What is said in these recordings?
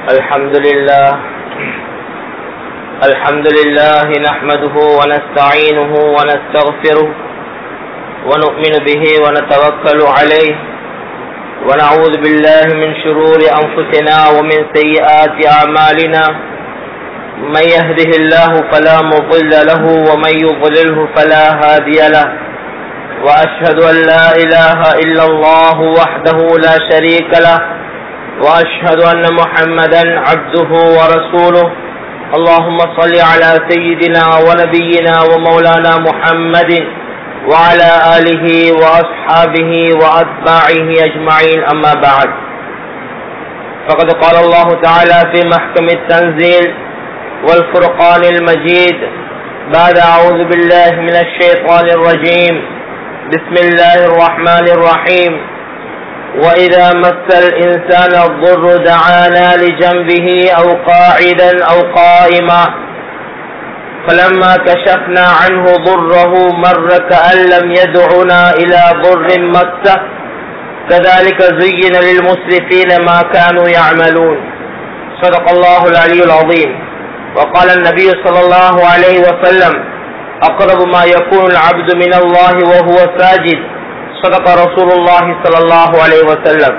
الحمد لله الحمد لله نحمده ونستعينه ونستغفره ونؤمن به ونتوكل عليه ونعوذ بالله من شرور أنفسنا ومن سيئات أعمالنا من يهده الله فلا مضل له ومن يضلله فلا هادي له وأشهد أن لا إله إلا الله وحده لا شريك له وأشهد أن محمدا عبده ورسوله اللهم صل على سيدنا ونبينا ومولانا محمد وعلى آله وأصحابه وأتباعه أجمعين أما بعد فقد قال الله تعالى في محكم التنزيل والفرقان المجيد بعد أعوذ بالله من الشيطان الرجيم بسم الله الرحمن الرحيم وإذا مس الإنسان الضر دعانا لجنبه أو قاعدا أو قائما فلما كشفنا عنه ضره مر كأن لم يدعنا إلى ضر مسه كذلك زين للمسرفين ما كانوا يعملون صدق الله العلي العظيم وقال النبي صلى الله عليه وسلم أقرب ما يكون العبد من الله وهو ساجد صدق رسول الله صلى الله عليه وسلم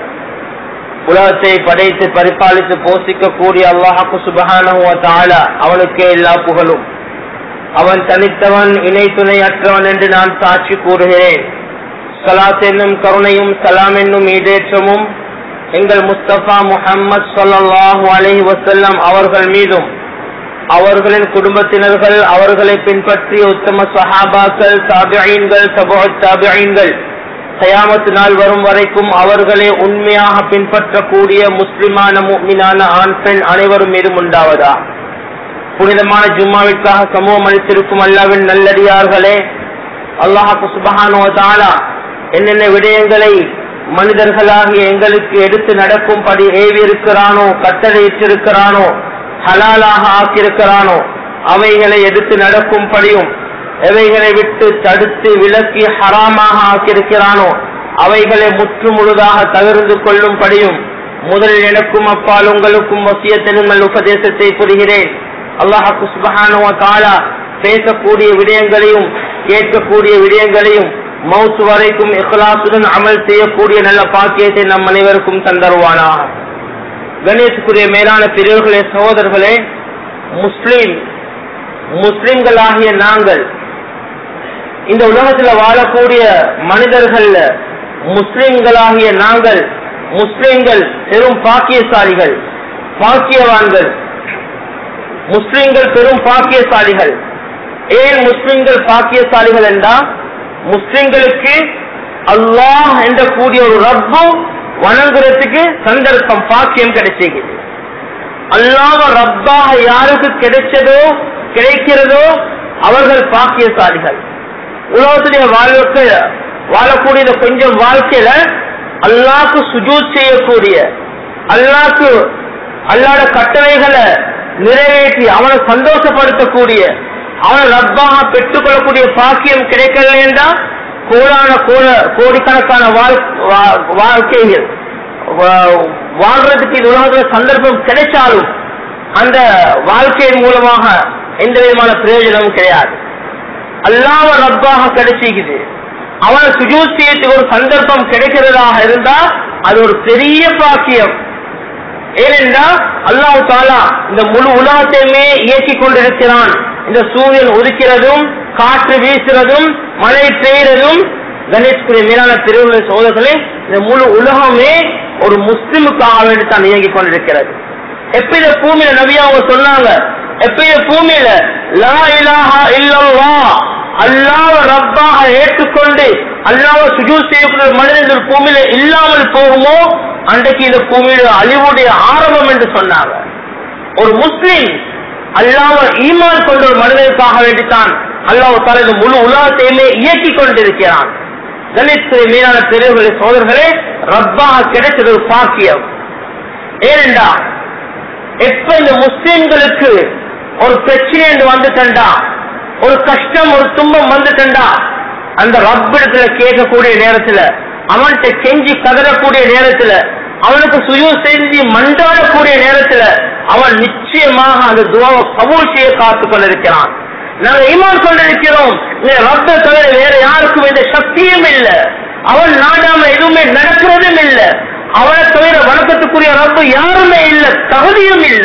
உலகத்தை படைத்து பரிபாலித்து போஷிக்க கூடிய அல்லாஹாக்கு சுபஹானஹு தாலா அவனுக்கே எல்லா புகழும் அவன் தனித்தவன் இணை துணையற்றவன் என்று நான் சாட்சி கூறுகிறேன் சலாத் என்னும் கருணையும் சலாம் என்னும் ஈடேற்றமும் எங்கள் முஸ்தபா முஹம்மது சொல்லாஹு அலஹி வசல்லம் அவர்கள் மீதும் அவர்களின் குடும்பத்தினர்கள் அவர்களை பின்பற்றிய உத்தம சஹாபாக்கள் தாபியீன்கள் சபோ தாபியீன்கள் கயாமத்து நாள் வரும் வரைக்கும் அவர்களை உண்மையாக பின்பற்றக்கூடிய முஸ்லிமான மீனான ஆண் பெண் அனைவரும் மீதும் உண்டாவதா புனிதமான ஜும்மாவிற்காக சமூகம் அளித்திருக்கும் அல்லாவின் நல்லடியார்களே அல்லாஹாக்கு சுபஹானோ தாலா என்னென்ன விடயங்களை மனிதர்களாகிய எங்களுக்கு எடுத்து நடக்கும்படி ஏவி இருக்கிறானோ கட்டளையிட்டிருக்கிறானோ ஹலாலாக ஆக்கியிருக்கிறானோ அவைகளை எடுத்து நடக்கும்படியும் எவைகளை விட்டு தடுத்து விலக்கி ஹராமாக ஆக்கியிருக்கிறானோ அவைகளை முற்று முழுதாக தவிர்த்து கொள்ளும்படியும் முதலில் எனக்கும் அப்பால் உங்களுக்கும் வசியத்தினுங்கள் உபதேசத்தை புரிகிறேன் அல்லாஹாக்கு சுபஹானுவ தாலா பேசக்கூடிய விடயங்களையும் கேட்கக்கூடிய விடயங்களையும் மவுத்து வரைக்கும் இஹ்லாசுடன் அமல் செய்யக்கூடிய நல்ல பாக்கியத்தை நம் அனைவருக்கும் தந்தருவானா கணேசுக்குரிய மேலான பிரிவுகளே சகோதரர்களே முஸ்லிம் முஸ்லிம்களாகிய நாங்கள் இந்த உலகத்துல வாழக்கூடிய மனிதர்கள் முஸ்லிம்களாகிய நாங்கள் முஸ்லிம்கள் பெரும் பாக்கியசாலிகள் பாக்கியவான்கள் முஸ்லிம்கள் பெரும் பாக்கியசாலிகள் ஏன் முஸ்லிம்கள் பாக்கியசாலிகள் என்றால் முஸ்லிம்களுக்கு அல்லாஹ் என்ற கூடிய ஒரு ரப்பு வணங்குறதுக்கு சந்தர்ப்பம் பாக்கியம் கிடைச்சிருக்குது அல்லாஹ் ரப்பாக யாருக்கு கிடைச்சதோ கிடைக்கிறதோ அவர்கள் பாக்கியசாலிகள் உலகத்துடைய வாழ்வுக்கு வாழக்கூடிய கொஞ்சம் வாழ்க்கையில அல்லாக்கு சுஜூத் செய்யக்கூடிய அல்லாக்கு அல்லாட கட்டளைகளை நிறைவேற்றி அவனை சந்தோஷப்படுத்தக்கூடிய அவனை ரப்பாக பெற்றுக்கொள்ளக்கூடிய பாக்கியம் கிடைக்கல என்றால் கோடான கோட கோடிக்கணக்கான வாழ்க்கைகள் வாழ்றதுக்கு இது உலகத்தில் சந்தர்ப்பம் கிடைச்சாலும் அந்த வாழ்க்கையின் மூலமாக எந்த விதமான பிரயோஜனமும் கிடையாது அல்லாம ரப்பாக கிடைச்சிக்குது அவனை சுஜூசியத்துக்கு ஒரு சந்தர்ப்பம் கிடைக்கிறதாக இருந்தா அது ஒரு பெரிய பாக்கியம் ஏனென்றால் அல்லாஹு தாலா இந்த முழு உலகத்தையுமே இயக்கி கொண்டிருக்கிறான் இந்த சூரியன் உதிக்கிறதும் காற்று வீசுறதும் மழை பெய்யறதும் கணேஷ்குரிய மேலான திருவுள்ள சோதர்களே இந்த முழு உலகமே ஒரு முஸ்லிமுக்காக வேண்டி தான் இயங்கிக் கொண்டிருக்கிறது எப்ப இந்த பூமியில நபியா அவங்க சொன்னாங்க எப்ப இந்த பூமியில லா இலாஹா இல்லல்லா அல்லாஹ் ரப்பாக ஏற்றுக்கொண்டு அல்லாஹ் சுஜூத் செய்யக்கூடிய மனிதர்கள் பூமியில இல்லாமல் போகுமோ அன்றைக்கு இந்த பூமியில அழிவுடைய ஆரம்பம் என்று சொன்னாங்க ஒரு முஸ்லிம் அல்லாஹ் ஈமான் கொண்ட ஒரு மனிதனுக்காக வேண்டித்தான் அல்லாஹ் தால இந்த முழு உலகத்தையுமே இயக்கி கொண்டிருக்கிறான் தலித் மீதான பெரியவர்களே சோதர்களே ரப்பாக கிடைச்சது ஒரு பாக்கியம் ஏனென்றா எப்ப இந்த முஸ்லிம்களுக்கு ஒரு பிரச்சனை என்று வந்துட்டா ஒரு கஷ்டம் ஒரு துன்பம் வந்துட்டா அந்த ரப்பிடத்துல கேட்கக்கூடிய நேரத்துல அவன்கிட்ட கெஞ்சி கதறக்கூடிய நேரத்துல அவனுக்கு சுய செஞ்சு மன்றாடக்கூடிய நேரத்துல அவன் நிச்சயமாக அந்த துவாவை கபூல் செய்ய காத்துக் கொண்டிருக்கிறான் நாங்க ஈமான் கொண்டிருக்கிறோம் இந்த ரப்ப தவிர வேற யாருக்கும் எந்த சக்தியும் இல்ல அவன் நாடாம எதுவுமே நடக்கிறதும் இல்ல அவனை தவிர வணக்கத்துக்குரிய ரப்பு யாருமே இல்ல தகுதியும் இல்ல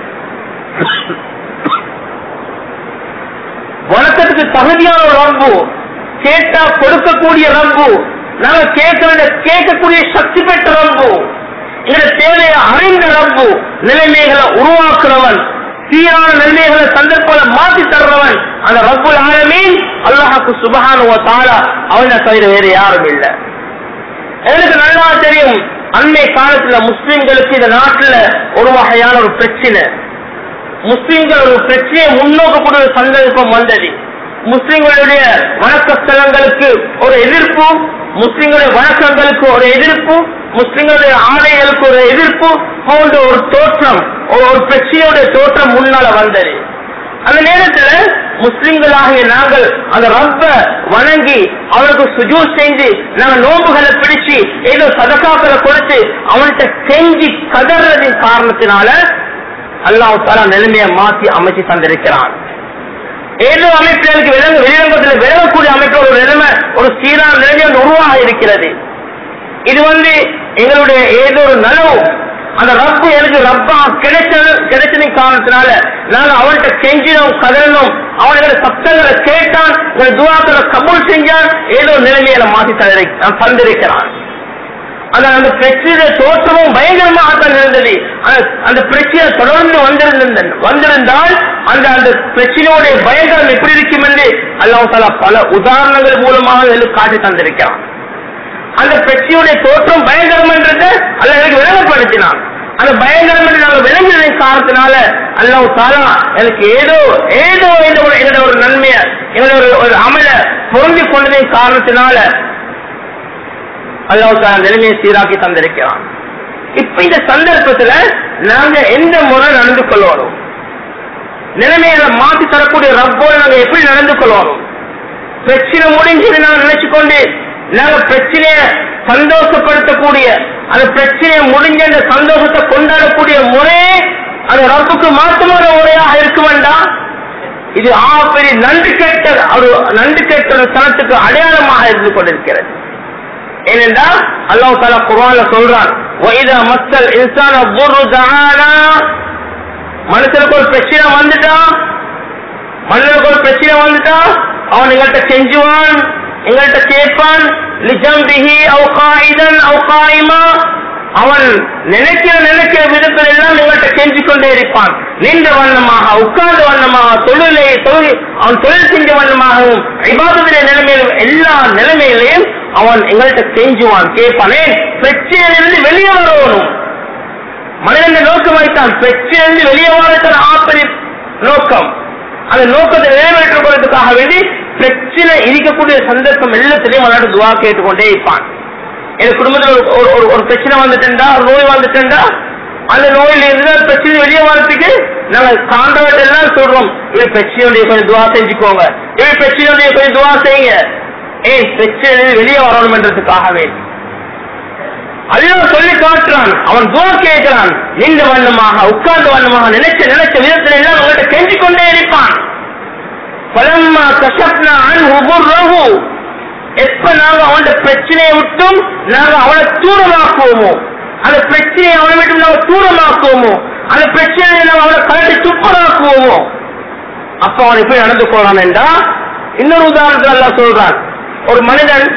வணக்கத்துக்கு தகுதியான ஒரு ரப்பு கேட்டா கொடுக்கக்கூடிய ரப்பு நாங்க கேட்கிறத கேட்கக்கூடிய சக்தி பெற்ற ரப்பு எங்களை தேவையை அறிந்த ரப்பு நிலைமைகளை உருவாக்குறவன் சீரான நிலைமைகளை சந்தர்ப்பங்களை மாற்றி தர்றவன் அந்த ரப்புல் ஆலமீன் அல்லாஹுக்கு சுபஹானுவ தாலா அவனை தவிர வேற யாரும் இல்லை எனக்கு நல்லா தெரியும் அண்மை காலத்துல முஸ்லிம்களுக்கு இந்த நாட்டுல ஒரு வகையான ஒரு பிரச்சனை முஸ்லிம்கள் ஒரு பிரச்சனையை முன்னோக்கக்கூடிய ஒரு சந்தர்ப்பம் வந்தது முஸ்லிம்களுடைய வணக்க ஸ்தலங்களுக்கு ஒரு எதிர்ப்பு முஸ்லிம்களுடைய வணக்கங்களுக்கு ஒரு எதிர்ப்பு முஸ்லிம்களுடைய ஆடைகளுக்கு ஒரு எதிர்ப்பு போன்ற ஒரு தோற்றம் ஒரு ஒரு பிரச்சனையுடைய தோற்றம் முன்னால வந்தது அந்த நேரத்துல முஸ்லிம்களாகிய நாங்கள் அந்த ரப்ப வணங்கி அவனுக்கு சுஜூ செஞ்சு நாங்கள் நோம்புகளை பிடிச்சு ஏதோ சதக்காக்களை கொடுத்து அவன்கிட்ட செஞ்சு கதறதின் காரணத்தினால அல்லாஹ் தாலா நிலைமையை மாற்றி அமைச்சு தந்திருக்கிறான் ஏதோ அமைப்பு எனக்கு விலங்கு வெளிரங்கத்தில் விலகக்கூடிய அமைப்பு ஒரு நிலைமை ஒரு சீரான நிலைமை ஒன்று உருவாக இருக்கிறது இது வந்து எங்களுடைய ஏதோ ஒரு நலவு அந்த ரப்பு எனக்கு ரப்பா கிடைச்சது கிடைச்சதின் காரணத்தினால நாங்க அவன்கிட்ட கெஞ்சினோம் கதறினோம் அவன் எங்களை சப்தங்களை கேட்டான் எங்களை துவாக்களை கபூல் செஞ்சான் ஏதோ நிலைமையில மாற்றி தந்திரு- தந்திருக்கிறான் அந்த அந்த பிரச்சனை தோற்றமும் பயங்கரமாக தான் இருந்தது அந்த- அந்த பிரச்சனை தொடர்ந்து வந்திருந்த வந்திருந்தால் அந்த அந்த பிரச்சனையோட பயங்கரம் எப்படி இருக்கும் என்று அல்லாஹ் தாலா பல உதாரணங்கள் மூலமாக எனக்கு காட்டி தந்திருக்கிறான் அந்த பிரச்சனையுடைய தோற்றம் பயங்கரம் என்றது அல்ல எனக்கு விளங்கப்படுத்தினான் அந்த பயங்கரம் என்று நாங்கள் விளங்கினதின் காரணத்தினால அல்லாஹ் தாலா எனக்கு ஏதோ ஏதோ ஏதோ ஒரு என்னோட ஒரு நன்மையை என்னோட ஒரு ஒரு அமல பொருந்தி கொண்டதின் காரணத்தினால அல்லாஹ் தாலா நிலைமையை சீராக்கி தந்திருக்கிறான் இப்ப இந்த சந்தர்ப்பத்துல நாங்க எந்த முறை நடந்து கொள்ளணும் நிலைமைகளை மாற்றி தரக்கூடிய ரப்போடு நாங்க எப்படி நடந்து கொள்ளணும் பிரச்சனை முடிஞ்சது நாங்க நினைச்சு கொண்டு நாங்க பிரச்சனைய சந்தோஷப்படுத்தக்கூடிய அந்த பிரச்சனையை முடிஞ்ச அந்த சந்தோஷத்தை கொண்டாடக்கூடிய முறையே அந்த ரப்புக்கு மாற்றமான முறையாக இருக்க வேண்டாம் இது ஆ பெரிய நன்றி கேட்ட ஒரு நன்றி கேட்ட ஒரு தனத்துக்கு அடையாளமாக இருந்து கொண்டிருக்கிறது ஏனென்றால் அல்லாஹ் தாலா குர்ஆன்ல சொல்றான் வைதா மக்கள் இன்சான புரு தஆனா மனுஷனுக்கு ஒரு பிரச்சனை வந்துட்டா மனிதனுக்கு ஒரு பிரச்சனை வந்துட்டா அவன் எங்கள்கிட்ட செஞ்சுவான் எங்கள்கிட்ட கேட்பான் லிஜம்பிஹி அவ் காயிதன் அவ் காயிமா அவன் நினைக்கிற நினைக்கிற விதத்தில் எல்லாம் எங்கள்கிட்ட கெஞ்சு கொண்டே இருப்பான் நின்ற வண்ணமாக உட்கார்ந்த வண்ணமாக தொழிலை தொழில் அவன் தொழில் செஞ்ச வண்ணமாகவும் இபாதத்திலே நிலைமையிலும் எல்லா நிலைமையிலையும் அவன் எங்கள்கிட்ட கெஞ்சுவான் கேட்பானே பிரச்சனையிலிருந்து வெளியே வரணும் மனிதன் நோக்கம் வைத்தான் பிரச்சனையிலிருந்து வெளியே வரத்தான் ஆப்பரி நோக்கம் அந்த நோக்கத்தை நிறைவேற்றிக் கொள்வதற்காக வேண்டி பிரச்சனை இருக்கக்கூடிய சந்தர்ப்பம் எல்லாத்திலையும் அவனோட துவா கேட்டுக்கொண்டே இருப்பான் என் குடும்பத்தில் ஒரு- ஒரு ஒரு- ஒரு பிரச்சனை வந்துட்டா ஒரு நோய் வந்துட்டா அந்த நோயில இருந்து அந்த பிரச்சனை வெளியே வரதுக்கு நாங்க காண்றவர்கள் எல்லாம் சொல்றோம் இது பிரச்சனையுடைய கொஞ்சம் துவா செஞ்சுக்கோங்க இது பிரச்சனையுடைய கொஞ்சம் துவா செய்யுங்க ஏன் பிரச்சனை வெளியே வரணும்ன்றதுக்காக வேண்டி அல்லாஹ் சொல்லி காட்டுறான் அவன் துவா கேட்கிறான் நின்ற வண்ணமாக உட்கார்ந்த வண்ணமாக நினைச்ச நினைச்ச விதத்தில் எல்லாம் உங்கள்கிட்ட கெஞ்சி கொண்டே இருப்பான் பலம்மா கசப்னா அன் உபுர்ரஹு எப்ப நாங்க அவனோட பிரச்சனையை விட்டும் நாங்க அவனை தூரமாக்குவோமோ அந்த பிரச்சனையை அவனை விட்டு நாங்க தூரமாக்குவோமோ அந்த பிரச்சனையை நாங்க அவனை கலட்டி துப்பராக்குவோமோ அப்ப அவன் எப்படி நடந்து போறான் என்றா இன்னொரு உதாரணத்தில் அல்லாஹ் சொல்றான் ஒரு மனிதன்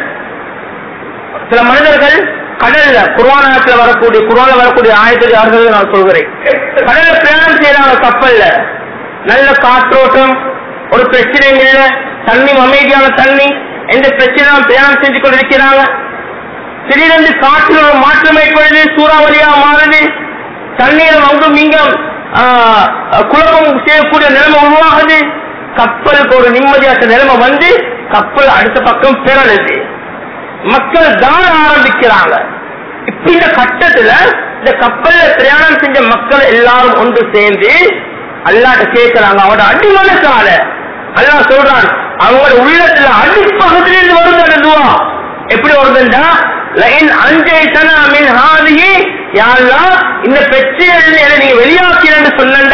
சில மனிதர்கள் கடல்ல குர்வானத்துல வரக்கூடிய குர்வான வரக்கூடிய ஆயிரத்தி ஆறுகள் நான் சொல்கிறேன் கடல்ல பிரயாணம் செய்யறாங்க கப்பல்ல நல்ல காற்றோட்டம் ஒரு பிரச்சனையும் இல்ல தண்ணி அமைதியான தண்ணி எந்த பிரச்சனையும் பிரயாணம் செஞ்சு கொண்டிருக்கிறாங்க திடீரென்று காற்றில் ஒரு மாற்றம் ஏற்படுது சூறாவளியா மாறுது தண்ணீர் அங்கும் இங்கும் ஆஹ், குழப்பம் செய்யக்கூடிய நிலைமை உருவாகுது கப்பலுக்கு ஒரு நிம்மதியற்ற நிலைமை வந்து கப்பல் அடுத்த பக்கம் பிறழுது மக்கள் தான ஆரம்பிக்கிறாங்க இப்ப இந்த கட்டத்துல இந்த கப்பல்ல பிரயாணம் செஞ்ச மக்கள் எல்லாரும் ஒன்று சேர்ந்து அல்லாட்ட கேட்கிறாங்க அவனோட அடிமனசால அல்லாஹ் சொல்றான் அவங்களோட உள்ளத்துல அடிப்பகுதியிலிருந்து வருது அந்த துவா எப்படி வருதுண்டா லைன் அஞ்சை தனா மின் ஹாதியே யாரெல்லாம் இந்த பிரச்சனையிலிருந்து என்னை நீங்க வெளியாக்கிறேன்னு சொன்னா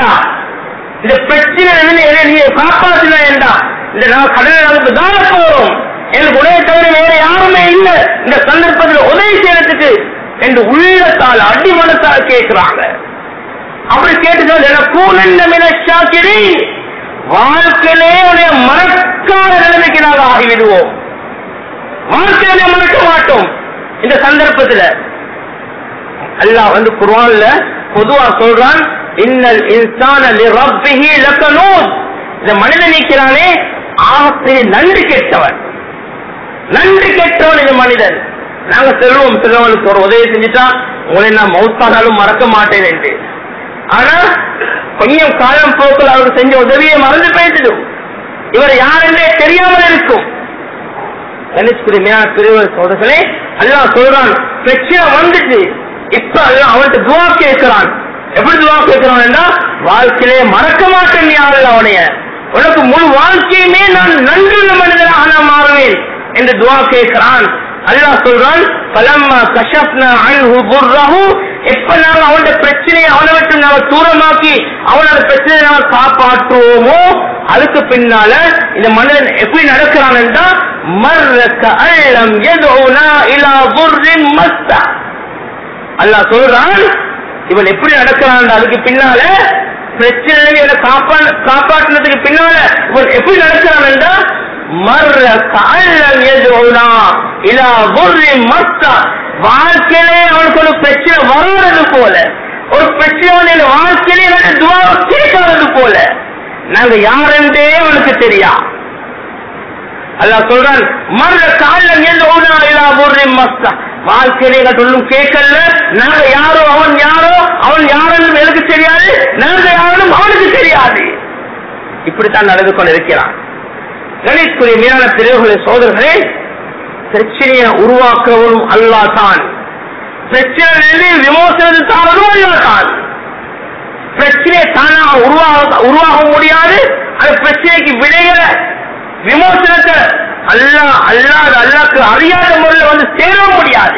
இந்த பிரச்சனை நீ காப்பாற்றினா ஏண்டா இந்த நான் கடலை நமக்கு தாழ போறோம் எனக்கு உதவி தவிர வேற யாருமே இல்ல இந்த சந்தர்ப்பத்தில் உதவி செய்யறதுக்கு என்று உள்ளத்தால் அடிமனத்தால் கேட்கிறாங்க அப்படி கேட்டு கூனண்டமினி வாழ்க்கையிலே உடைய மறக்காத நிலைமைக்கு நாங்கள் ஆகிவிடுவோம் வாழ்க்கையிலே மறக்க மாட்டோம் இந்த சந்தர்ப்பத்தில் அல்லாஹ் வந்து குர்ஆன்ல பொதுவா சொல்றான் இன்னல் இன்சான லிரப்பிஹி லகனூத் இந்த மனிதன் நிற்கிறானே ஆகப்பெரிய நன்றி கெட்டவன் நன்றி கெட்டவன் இந்த மனிதன் நாங்க செல்வோம் செல்வங்களுக்கு ஒரு உதவி செஞ்சுட்டா உங்களை நான் மௌத்தானாலும் மறக்க மாட்டேன் என்று ஆனா கொஞ்சம் காலம் போக்கில் அவருக்கு செஞ்ச உதவியை மறந்து பேசிடும் இவர் யார் என்றே தெரியாமல் இருக்கும் கணிச்சுக்குரிய பிரிவு சோதர்களே அல்லாஹ் சொல்றான் பிரச்சனை வந்துட்டு இப்ப அல்லாஹ் அவன்கிட்ட துவா கேட்கிறான் எப்படி துவா கேட்கிறான் வாழ்க்கையிலே மறக்க மாட்டேன் நீ அவள் அவனைய உனக்கு முழு வாழ்க்கையுமே நான் நன்றுள்ள மனிதனாக நான் மாறுவேன் என்று துவா கேட்கிறான் அல்லாஹ் சொல்றான் பலம்மா கஷப்னா அன்ஹு புர்ரஹு எப்ப நாங்க அவனோட பிரச்சனையை அவனை விட்டு நாங்க தூரமாக்கி அவனோட பிரச்சனையை நாங்க காப்பாற்றுவோமோ அதுக்கு பின்னால இந்த மனிதன் எப்படி நடக்கிறான் என்றா மர்ரக்க அல்லம் எதுனா இலா புர்ரின் மஸ்தா அல்லாஹ் சொல்றான் இவன் எப்படி நடக்கிறான் அதுக்கு பின்னால பிரச்சனை காப்பா காப்பாற்றினதுக்கு பின்னால இவன் எப்படி நடக்கிறான் என்றா மர்ர காலம் எதுனா இலா புர்ரின் மஸ்தா வாழ்க்கையிலே அவனுக்கு ஒரு பிரச்சனை வராதது போல ஒரு பிரச்சனை வாழ்க்கையிலே எனக்கு துவாவை கேட்காதது போல நாங்க யாரென்றே அவனுக்கு தெரியா அல்லாஹ் சொல்றான் மர்ற காலம் எதுனா இலா புர்ரின் மஸ்தா வாழ்க்கையிலே எங்க சொல்லும் கேட்கல நாங்க யாரோ அவன் யாரோ அவன் யாருன்னு எனக்கு தெரியாது நாங்க யாரும் அவனுக்கு தெரியாது இப்படித்தான் நடந்து கொண்டிருக்கிறான் கணிக்குரிய மீதான பிரிவுகளை சோதர்களே பிரச்சனையை உருவாக்குறவனும் அல்லா தான் பிரச்சனை விமோசனது தானதும் அல்லா தான் பிரச்சனை தானாக உருவாக உருவாக முடியாது அந்த பிரச்சனைக்கு விடைகளை விமோசனத்தை அல்லா அல்லாத அல்லாக்கு அறியாத முறையில் வந்து சேர முடியாது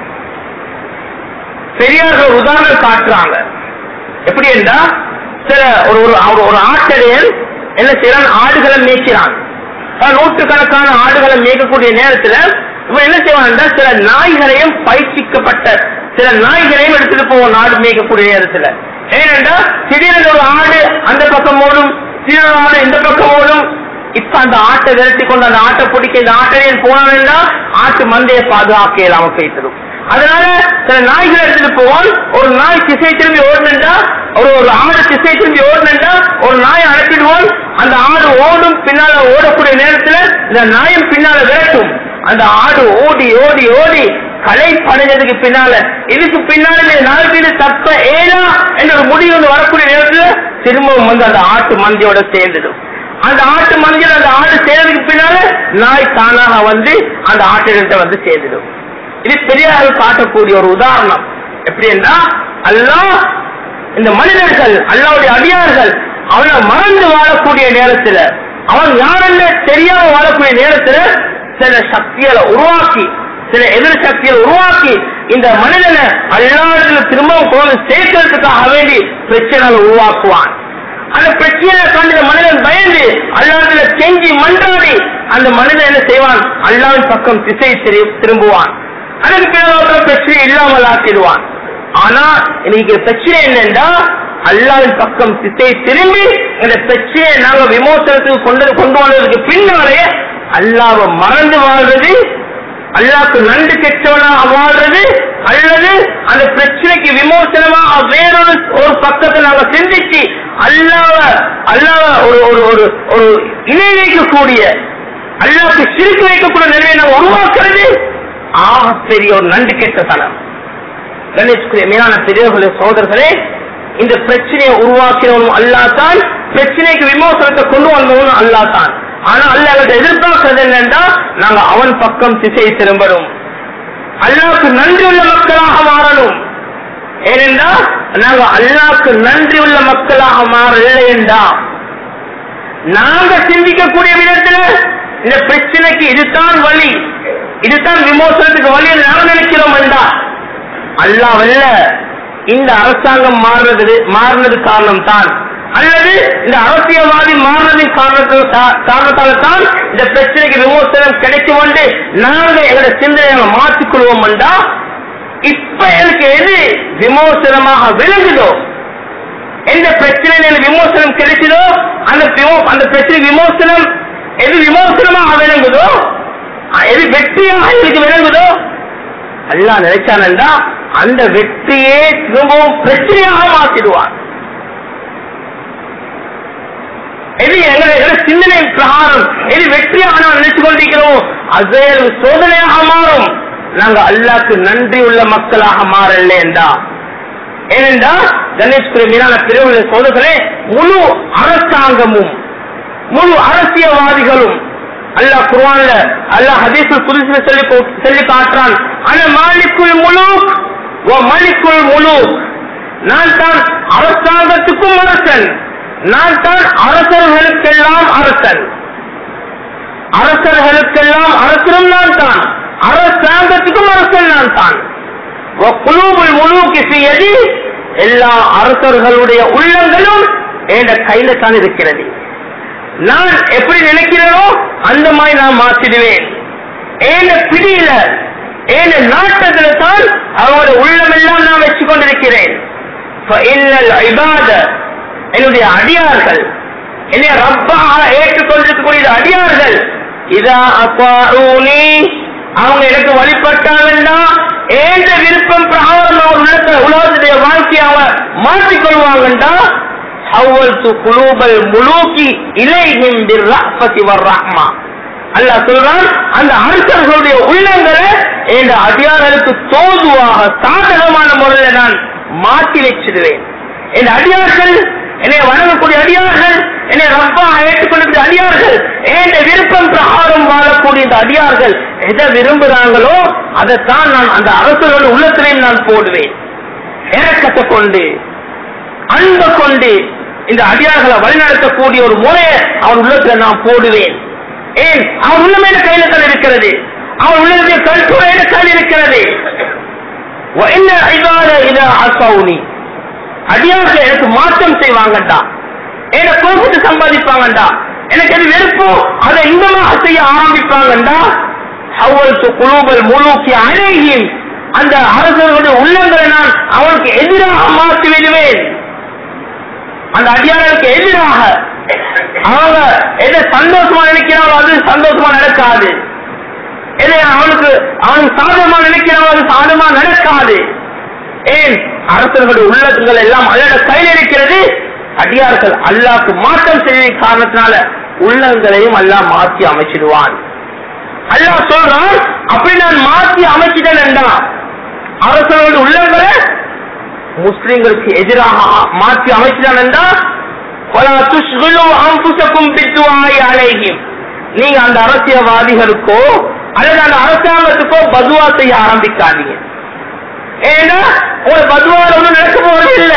பெரியார்கள் ஒரு உதாரணம் காட்டுறாங்க எப்படி என்றா சில ஒரு ஒரு அவர் ஒரு ஆட்டடையன் என்ன செய்யறான் ஆடுகளை மேய்க்கிறான் நூற்றுக்கணக்கான ஆடுகளை மேய்க்கக்கூடிய நேரத்துல இவன் என்ன செய்வான் சில நாய்களையும் பயிற்சிக்கப்பட்ட சில நாய்களையும் எடுத்துட்டு போவோம் நாடு மேய்க்கக்கூடிய நேரத்துல ஏனென்றா திடீரென ஒரு ஆடு அந்த பக்கம் ஓடும் திடீரென ஆடு இந்த பக்கம் ஓடும் இப்ப அந்த ஆட்டை விரட்டி கொண்டு அந்த ஆட்டை பிடிக்க இந்த ஆட்டையன் போனா ஆட்டு மந்தையை பாதுகாக்க இல்லாம போய்த்தரும் அதனால சில நாய்கள் எடுத்துட்டு போவான் ஒரு நாய் திசை திரும்பி ஓடணுண்டா ஒரு ஒரு ஆடு திசை திரும்பி ஓடணுண்டா ஒரு நாய் அனுப்பிடுவான் அந்த ஆடு ஓடும் பின்னால ஓடக்கூடிய நேரத்துல இந்த நாயும் பின்னால விரட்டும் அந்த ஆடு ஓடி ஓடி ஓடி களை படைஞ்சதுக்கு பின்னால இதுக்கு பின்னால இந்த நாய் மீது தப்ப ஏனா என்ற ஒரு முடிவு வந்து வரக்கூடிய நேரத்துல திரும்பவும் வந்து அந்த ஆட்டு மந்தியோட சேர்ந்துடும் அந்த ஆட்டு மஞ்சள் அந்த ஆடு சேர்ந்ததுக்கு பின்னால நாய் தானாக வந்து அந்த ஆட்டிட்ட வந்து சேர்ந்துடும் இது பெரியார்கள் காட்டக்கூடிய ஒரு உதாரணம் எப்படி என்றா அல்லாஹ் இந்த மனிதர்கள் அல்லாவுடைய அடியார்கள் அவனை மறந்து வாழக்கூடிய நேரத்துல அவன் யாருன்னு தெரியாம வாழக்கூடிய நேரத்துல சில சக்திகளை உருவாக்கி சில எதிர் சக்திகளை உருவாக்கி இந்த மனிதனை அல்லாடத்துல திரும்பவும் கொண்டு சேர்க்கிறதுக்காக வேண்டி பிரச்சனைகளை உருவாக்குவான் அந்த பிரச்சனையை கண்டு இந்த மனிதன் பயந்து அல்லாஹ்ல செஞ்சு மன்றாடி அந்த மனிதன் என்ன செய்வான் அல்லாவின் பக்கம் திசை திரு- திரும்புவான் அதுக்கு பிறகு பிரச்சனை இல்லாமல் ஆக்கிடுவான் ஆனா இன்னைக்கு பிரச்சனை என்னன்னா அல்லாவின் பக்கம் திசை திரும்பி இந்த பிரச்சனையை நாங்க விமோசனத்துக்கு கொண்டு கொண்டு வந்ததுக்கு பின்னாலே அல்லாவை மறந்து வாழ்றது அல்லாக்கு நன்றி கெட்டவனாக வாழ்றது அல்லது அந்த பிரச்சனைக்கு விமோசனமாக வேறொரு ஒரு பக்கத்தை நாங்க சிந்திச்சு அல்லாவ அல்லாவ ஒரு ஒரு ஒரு ஒரு இணை வைக்கக்கூடிய அல்லாவுக்கு சிரிக்க வைக்கக்கூடிய நிலையை நாங்க உருவாக்குறது ஆக பெரிய ஒரு நன்றி கெட்ட தனம் கணேஷ்குரிய மீதான பெரியவர்களே சோதர்களே இந்த பிரச்சனையை உருவாக்கினவனும் அல்லாதான் பிரச்சனைக்கு விமோசனத்தை கொண்டு வந்தவனும் அல்லாதான் ஆனா அல்லாஹ் எதிர்பார்க்கிறது என்னன்னா நாங்க அவன் பக்கம் திசை திரும்பணும் அல்லாவுக்கு நன்றி உள்ள மக்களாக மாறணும் ஏனென்றால் நாங்க அல்லாவுக்கு நன்றி உள்ள மக்களாக மாறவில்லை என்றா நாங்க சிந்திக்கக்கூடிய விதத்துல இந்த பிரச்சனைக்கு இதுதான் வழி இதுதான் விமோசனத்துக்கு வழி என்று நாங்க நினைக்கிறோம் என்றா அல்லாஹ் வல்ல இந்த அரசாங்கம் மாறுறது மாறினது காரணம் தான் அல்லது இந்த அரசியல்வாதி மாறினதின் காரணத்தால் காரணத்தால தான் இந்த பிரச்சனைக்கு விமோசனம் கிடைக்கும் என்று நாங்க எங்களோட சிந்தனைகளை மாற்றிக்கொள்வோம் என்றா இப்ப எனக்கு எது விமோசனமாக விளங்குதோ எந்த பிரச்சனையில எனக்கு விமோசனம் கிடைச்சதோ அந்த விமோ- அந்த பிரச்சனை விமோசனம் எது விமோசனமாக விளங்குதோ எது வெற்றியாக எனக்கு விளங்குதோ அல்லாஹ் நினைச்சானண்டா அந்த வெற்றியே திரும்பவும் பிரச்சனையாக மாற்றிடுவான் எது எங்களை எங்களை சிந்தனை பிரகாரம் எது வெற்றியாக நாம் நினைச்சு கொண்டிருக்கிறோம் அது சோதனையாக மாறும் நாங்க அல்லாஹ்க்கு நன்றி உள்ள மக்களாக மாறல என்றா ஏனென்றால் கணேஷ்குரிய மீதான பிரிவுள்ள சோதர்களே முழு அரசாங்கமும் முழு அரசியல்வாதிகளும் அல்லாஹ் குர்ஆன்ல அல்லாஹ் ஹதீஸுல் குதுஸ்ல சொல்லி போ- சொல்லி காட்டுறான் அன மாலிக்குல் முலூக் வ மலிக்குல் முலூக் நான் தான் அரசாங்கத்துக்கும் அரசன் நான் தான் அரசர்களுக்கெல்லாம் அரசன் அரசர்களுக்கெல்லாம் அரசனும் நான் தான் அரசாங்கத்துக்கும் அரசன் நான் தான் குலூபுல் முழுக்கு செய்யது எல்லா அரசர்களுடைய உள்ளங்களும் என்ற கையில தான் இருக்கிறது நான் எப்படி நினைக்கிறேனோ அந்த மாதிரி நான் மாற்றிடுவேன் ஏன பிடியில ஏன நாட்டத்துல தான் அவங்களோட உள்ளமெல்லாம் நான் வச்சு கொண்டிருக்கிறேன் فإن العباد என்னுடைய அடியார்கள் என்னை ரப்பாக ஏற்றுக்கொண்டிருக்கக்கூடிய அடியார்கள் இதா அப்பாஊனி அவங்க எனக்கு வழிபட்டாங்கன்னா ஏந்த விருப்பம் பிரகாரம் அவர் உள்ளத்துல உலகத்துடைய வாழ்க்கையை அவங்க மாற்றிக்கொள்வாங்கண்டா ஹவ்வல்து குலூபல் முலூக்கி இலைஹிம் பிர்ரஹ்மதி வர்ரஹ்மா அல்லாஹ் சொல்றான் அந்த அரசர்களுடைய உள்ளங்களை இந்த அடியார்களுக்கு தோதுவாக சாதகமான முறையில் நான் மாற்றி வச்சிடுவேன் இந்த அடியார்கள் என்னை வணங்கக்கூடிய அடியார்கள் என்னை ரப்பாக ஏற்றுக்கொள்ளக்கூடிய அடியார்கள் என் விருப்பம் பிரகாரம் வாழக்கூடிய இந்த அடியார்கள் எதை விரும்புகிறாங்களோ அதைத்தான் நான் அந்த அரசர்கள் உள்ளத்திலையும் நான் போடுவேன் இறக்கத்தை கொண்டு அன்பை கொண்டு இந்த அடியார்களை வழிநடத்தக்கூடிய ஒரு முறையை அவன் உள்ளத்துல நான் போடுவேன் ஏன் அவன் உள்ளமே கையில தான் இருக்கிறது அவன் உள்ளதுடைய கல்புரை கையில் இருக்கிறது என்ன ஐதார இத ஆசாவுனி அடியார்கள் எனக்கு மாற்றம் செய்வாங்கண்டா என்ன கோபத்தை சம்பாதிப்பாங்கண்டா எனக்கு எது வெறுப்போ அதை இன்பமாக செய்ய ஆரம்பிப்பாங்கண்டா அவளுக்கு குழுபல் முழுக்கி அழகியும் அந்த அரசர்களுடைய உள்ளங்களை நான் அவனுக்கு எதிராக மாற்றி விடுவேன் அந்த அடியார்களுக்கு எதிராக அவங்க எதை சந்தோஷமா நினைக்கிறாங்களோ அது சந்தோஷமா நடக்காது எதை அவனுக்கு அவனுக்கு சாதகமா நினைக்கிறாங்களோ அது சாதகமா நடக்காது ஏன் அரசர்களுடைய உள்ளங்கள் எல்லாம் அல்லட கையில் இருக்கிறது அடியார்கள் அல்லாஹ்க்கு மாற்றம் செய்த காரணத்தினால உள்ளங்களையும் அல்லாஹ் மாற்றி அமைச்சிடுவான் அல்லாஹ் சொல்றான் அப்படி நான் மாற்றி அமைச்சிட்டேன் என்றான் அரசர்களுடைய உள்ளங்களை முஸ்லிம்களுக்கு எதிராக மாற்றி அமைச்சிட்டான் என்றால் وَلَا تُشْغِلُوا أَنفُسَكُمْ بِالدُّعَاءِ عَلَيْهِمْ நீங்க அந்த அரசியல்வாதிகளுக்கோ அல்லது அந்த அரசாங்கத்துக்கோ பதுவா செய்ய ஆரம்பிக்காதீங்க ஏன்னா ஒரு பதுவால ஒண்ணும் நடக்க போறது இல்ல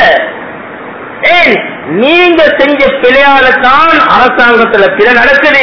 ஏன் நீங்க செஞ்ச பிழையால தான் அரசாங்கத்துல பிழை நடக்குது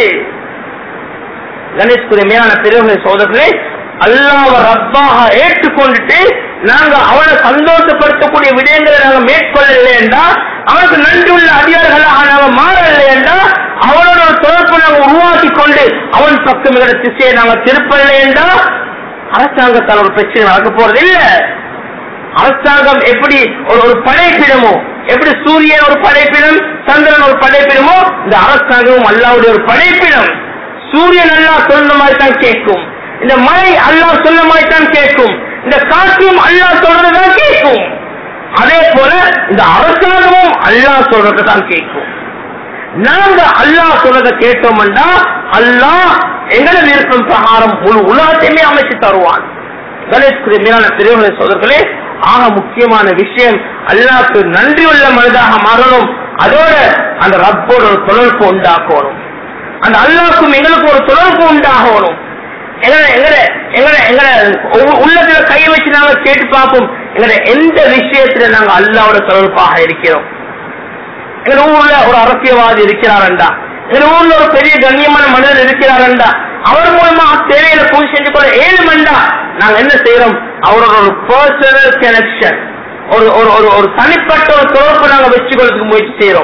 கணேஷ்குரிய மேலான பெரியவர்களை சோதர்களே அல்லாஹ் ரப்பாக ஏற்றுக்கொண்டுட்டு நாங்க அவனை சந்தோஷப்படுத்தக்கூடிய விடயங்களை நாங்க மேற்கொள்ளலை என்றா அவனுக்கு நன்றி உள்ள அடியார்களாக நாங்க மாறவில்லை என்றா அவனோட ஒரு தொடர்பு நாங்க உருவாக்கி கொண்டு அவன் பக்கம் எங்களோட திசையை நாங்க திருப்பவில்லை என்றா அரசாங்கத்தால் ஒரு பிரச்சனை நடக்க போறது இல்ல அரசாங்கம் எப்படி ஒரு ஒரு படைப்பிடமோ எப்படி சூரியன் ஒரு படைப்பிடம் சந்திரன் ஒரு படைப்பிடமோ இந்த அரசாங்கமும் அல்லாவுடைய ஒரு படைப்பிடம் சூரியன் அல்லாஹ் சொன்ன மாதிரி தான் கேட்கும் இந்த மழை அல்லாஹ் சொன்ன மாதிரி தான் கேட்கும் இந்த காற்றும் அல்லாஹ் சொல்றதுதான் கேட்கும் அதே போல இந்த அரசாங்கமும் அல்லாஹ் சொல்றதை தான் கேட்கும் நாங்க அல்லாஹ் சொல்றதை கேட்டோம்னா அல்லாஹ் எங்களை விருப்பம் பிரகாரம் முழு உலகத்தையுமே அமைச்சு தருவான் கணேஷ்குரிய மீதான பெரியவர்களை சோதர்களே ஆக முக்கியமான விஷயம் அல்லாஹ்க்கு நன்றி உள்ள மனிதாக மாறணும் அதோட அந்த ரப்போட ஒரு தொடர்பு உண்டாக்கணும் அந்த அல்லாஹ்க்கும் எங்களுக்கும் ஒரு தொடர்பு உண்டாகணும் எங்களை எங்களை எங்களை எங்களை உ- உள்ளத்துல கை வச்சு நாங்க கேட்டு பார்ப்போம் எங்களை எந்த விஷயத்துல நாங்க அல்லாவோட தொடர்பாக இருக்கிறோம் எங்க ஊர்ல ஒரு அரசியல்வாதி இருக்கிறாரண்டா எங்க ஊர்ல ஒரு பெரிய கண்ணியமான மனிதர் இருக்கிறாரண்டா அவர் மூலமா தேவையில பூஜை செஞ்சு கொள்ள ஏழுமண்டா நாங்க என்ன செய்யறோம் அவரோட ஒரு பர்சனல் கனெக்ஷன் ஒரு ஒரு ஒரு ஒரு தனிப்பட்ட ஒரு தொடர்பு நாங்க வச்சுக்கொள்றதுக்கு முயற்சி செய்யறோம்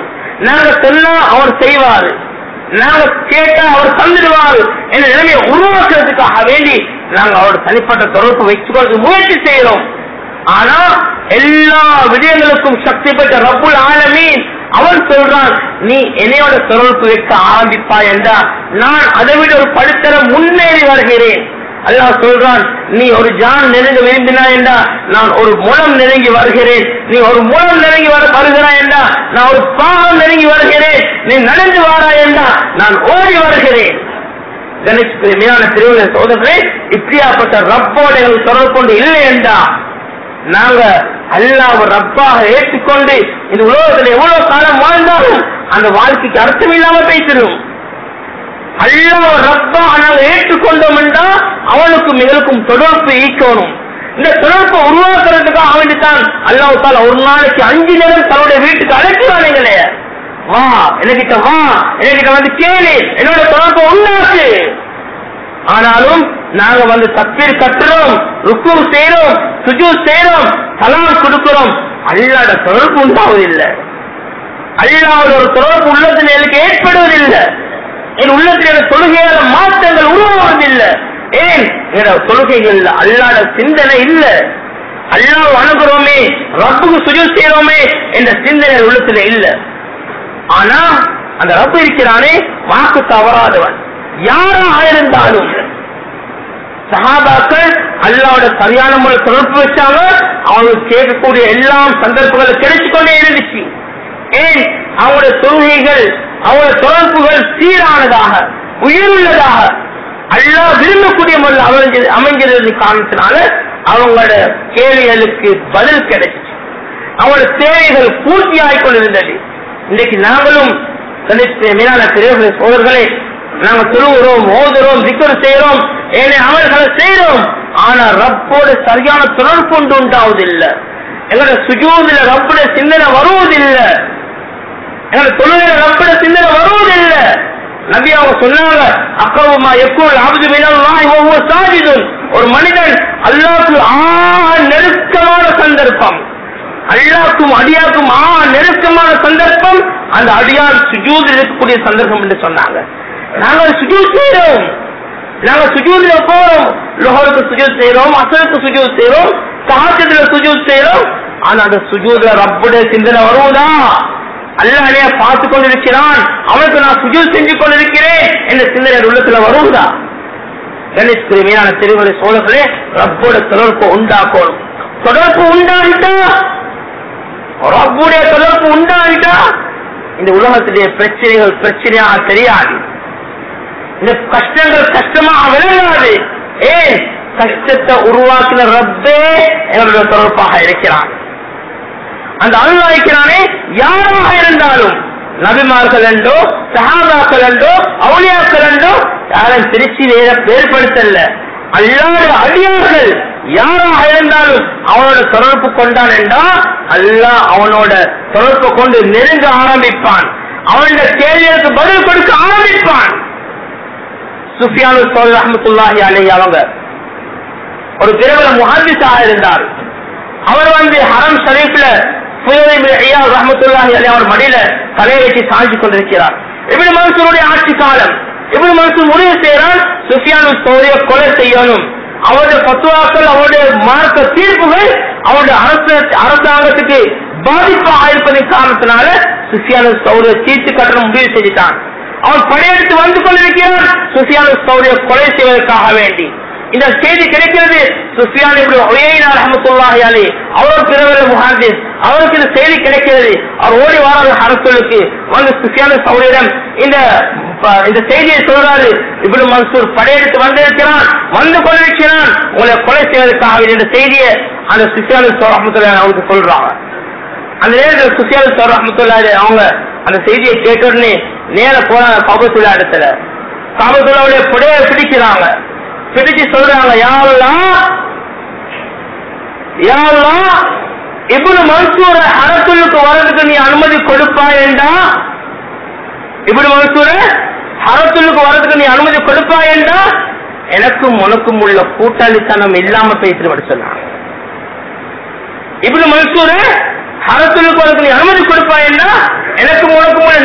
நாங்க சொன்னா அவர் செய்வாரு நாங்க கேட்டா அவர் தந்துடுவாரு என்ற நிலைமையை உருவாக்குறதுக்காக வேண்டி நாங்க அவர் தனிப்பட்ட தொடர்பு வைத்துக்கொண்டு முயற்சி செய்யறோம் ஆனா எல்லா விடயங்களுக்கும் சக்தி பெற்ற ரப்புல் ஆலமீன் அவன் சொல்றான் நீ என்னையோட தொடர்பு வைக்க ஆரம்பிப்பாய் என்றா நான் அதை விட ஒரு படுத்தர முன்னேறி வருகிறேன் அல்லாஹ் சொல்றான் நீ ஒரு ஜான் நெருங்க விரும்பினாய் என்றா நான் ஒரு முலம் நெருங்கி வருகிறேன் நீ ஒரு முலம் நெருங்கி வர வருகிறாய் என்றா நான் ஒரு பாகம் நெருங்கி வருகிறேன் நீ நடந்து வாராய் என்றா நான் ஓடி வருகிறேன் கணேஷ் மீதான திருவிழா சோதரே இப்படியாப்பட்ட ரப்போட எங்களுக்கு தொடர்பு கொண்டு இல்லை என்றா நாங்க அல்லாஹ் ரப்பாக ஏற்றுக்கொண்டு இந்த உலகத்துல எவ்வளவு காலம் வாழ்ந்தாலும் அந்த வாழ்க்கைக்கு அர்த்தம் இல்லாம பேசிடும் அல்லாஹ் ரப்பா நாங்க ஏற்றுக்கொண்டோம் என்றா அவனுக்கு எங்களுக்கும் தொடர்பு ஈக்கணும் இந்த தொடர்பை உருவாக்குறதுக்காக வேண்டித்தான் அல்லாஹ் தால ஒரு நாளைக்கு அஞ்சு நேரம் தன்னுடைய வீட்டுக்கு அழைக்கிறானுங்களே வா என்கிட்ட வா என்கிட்ட வந்து கேளு என்னோட தொடர்பை உண்டாக்கு ஆனாலும் நாங்க வந்து தப்பீர் கட்டுறோம் ருக்கு செய்யறோம் சுஜு செய்யறோம் சலாம் கொடுக்கிறோம் அல்லாட தொடர்பு உண்டாவதில்லை அல்லாவோட ஒரு தொடர்பு உள்ளத்தில் எனக்கு ஏற்படுவதில்லை என் உள்ளத்தில் எனக்கு தொழுகையால மாற்றங்கள் உருவாவதில்லை ஏன் என்னோட தொழுகைகள் அல்லாட சிந்தனை இல்ல அல்லாஹ் அணுகிறோமே ரப்புக்கு சுஜு செய்யறோமே என்ற சிந்தனை உள்ளத்துல இல்ல ஆனா அந்த ரப்பு இருக்கிறானே வாக்கு தவறாதவன் யாராக இருந்தாலும் சஹாபாக்கள் அல்லாவோட சரியான முறை தொடர்பு வச்சாங்க அவங்க கேட்கக்கூடிய எல்லா சந்தர்ப்பங்களும் கிடைச்சு கொண்டே இருந்துச்சு ஏன் அவங்களுடைய தொழுகைகள் அவங்களுடைய தொடர்புகள் சீரானதாக உயிருள்ளதாக அல்லாஹ் விரும்பக்கூடிய முறையில் அமைஞ்சது அமைஞ்சிருந்த காரணத்தினால அவங்களோட கேள்விகளுக்கு பதில் கிடைச்சிச்சு அவங்களோட தேவைகள் பூர்த்தி கொண்டிருந்தது இன்றைக்கு நாங்களும் தனித்த மீனான பெரியவர்களே சோதர்களே நாங்க தொழுகிறோம் ஓதுறோம் திக்கர் செய்யறோம் ஏழை அமல்களை செய்யறோம் ஆனா ரப்போட சரியான தொடர்பு கொண்டு உண்டாவதில்லை எங்களோட சுஜூதில ரப்புடைய சிந்தனை வருவதில்லை எங்களோட தொழுகையில ரப்புட சிந்தனை வருவதில்லை நபி அவங்க சொன்னாங்க அக்கவுமா எப்போது அபது மினல்லாஹி ஒவ்வொரு சாஜிதுன் ஒரு மனிதன் அல்லாஹ்க்கு ஆ நெருக்கமான சந்தர்ப்பம் அல்லாஹ்க்கும் அடியாக்கும் ஆ நெருக்கமான சந்தர்ப்பம் அந்த அடியார் சுஜூதில் இருக்கக்கூடிய சந்தர்ப்பம் என்று சொன்னாங்க நாங்க சுஜூத் செய்யறோம் நாங்க சுஜூத்ல போறோம் லோகருக்கு சுஜூத் செய்யறோம் அசருக்கு சுஜூத் செய்யறோம் சஹாஜத்துல சுஜூத் செய்யறோம் ஆனா அந்த சுஜூத்ல ரப்புடைய சிந்தனை வருவதா அல்லாஹே பார்த்து கொண்டிருக்கிறான் அவனுக்கு நான் சுஜூத் செஞ்சு கொண்டிருக்கிறேன் என்ற சிந்தனை உள்ளத்துல வருவதா கணேஷ் மீனான திருவரை சோழர்களே ரப்போட தொடர்பு உண்டாக்கணும் தொடர்பு உண்டாகிட்டா ரப்புடைய தொடர்பு உண்டாகிட்டா இந்த உலகத்துடைய பிரச்சனைகள் பிரச்சனையாக தெரியாது இந்த கஷ்டங்கள் கஷ்டமாக விளங்காது ஏன் கஷ்டத்தை உருவாக்கின ரப்பே எங்களுடைய தொடர்பாக இருக்கிறான் அந்த அனுபவிக்கிறானே யாராக இருந்தாலும் நபிமார்கள் என்றோ சஹாபாக்கள் என்றோ அவுளியாக்கள் என்றோ யாரும் திருச்சி வேறுபடுத்தல அல்லாத அடியார்கள் யாராக இருந்தாலும் அவனோட தொடர்பு கொண்டான் என்றா அல்லாஹ் அவனோட தொடர்பு கொண்டு நெருங்க ஆரம்பிப்பான் அவனோட கேள்விகளுக்கு பதில் கொடுக்க ஆரம்பிப்பான் சுஃபியானு சோல் ரஹமத்துல்லாஹி அலி அவங்க ஒரு பிரபல முஹாதிஸாக இருந்தார் அவர் வந்து ஹரம் ஷரீஃப்ல ரஹமத்துல்லாஹி அலி அவர் மடியில தலையை வச்சு சாஞ்சு கொண்டிருக்கிறார் இப்படி மனசூருடைய ஆட்சி காலம் இப்படி மனசு முடிவு செய்யறான் சுஃபியானு சோரிய கொலை செய்யணும் அவருடைய பத்துவாக்கள் அவருடைய மார்க்க தீர்ப்புகள் அவருடைய அரசு அரசாங்கத்துக்கு பாதிப்பாக இருப்பதன் காரணத்தினால சுஃபியானு சௌரிய தீர்த்து கட்டணம் முடிவு செஞ்சுட்டான் அவன் படையெடுத்து வந்து கொண்டிருக்கிறான் சுஃபியானு சௌரிய கொலை செய்வதற்காக வேண்டி இந்த செய்தி கிடைக்கிறது சுஃபியான் இப்படி ஒயேனா ரஹமத்துல்லாஹி அலி அவர் பிறவர முஹாதிஸ் அவருக்கு இந்த செய்தி கிடைக்கிறது அவர் ஓடி வாராத அரசுக்கு வந்து சுஃபியான சௌரியிடம் இந்த இந்த செய்தியை சொல்றாரு இப்படி மன்சூர் படையெடுத்து வந்திருக்கிறான் வந்து கொண்டிருக்கிறான் உங்களை கொலை செய்வதற்காக இந்த செய்தியை அந்த சுஃபியான ரஹமத்துல்லா அவருக்கு சொல்றாங்க அந்த நேரத்தில் சுஃபியான சௌர் ரஹமத்துல்லா அவங்க அந்த செய்தியை கேட்ட உடனே நேர போறாங்க காபத்துல்லா இடத்துல காபத்துல்லாவுடைய புடையை பிடிக்கிறாங்க பிடிச்சு சொல்றாங்க யாரெல்லாம் யாரெல்லாம் இப்னு மன்சூர அரசுக்கு வர்றதுக்கு நீ அனுமதி கொடுப்பாயண்டா இப்னு மன்சூர அரசுக்கு வர்றதுக்கு நீ அனுமதி கொடுப்பாயண்டா எனக்கும் உனக்கும் உள்ள கூட்டாளித்தனம் இல்லாம பேசிட்டு சொன்னாங்க இப்னு மன்சூர அரசுக்கு வர்றதுக்கு நீ அனுமதி கொடுப்பாயண்டா எனக்கும் உனக்கும் உள்ள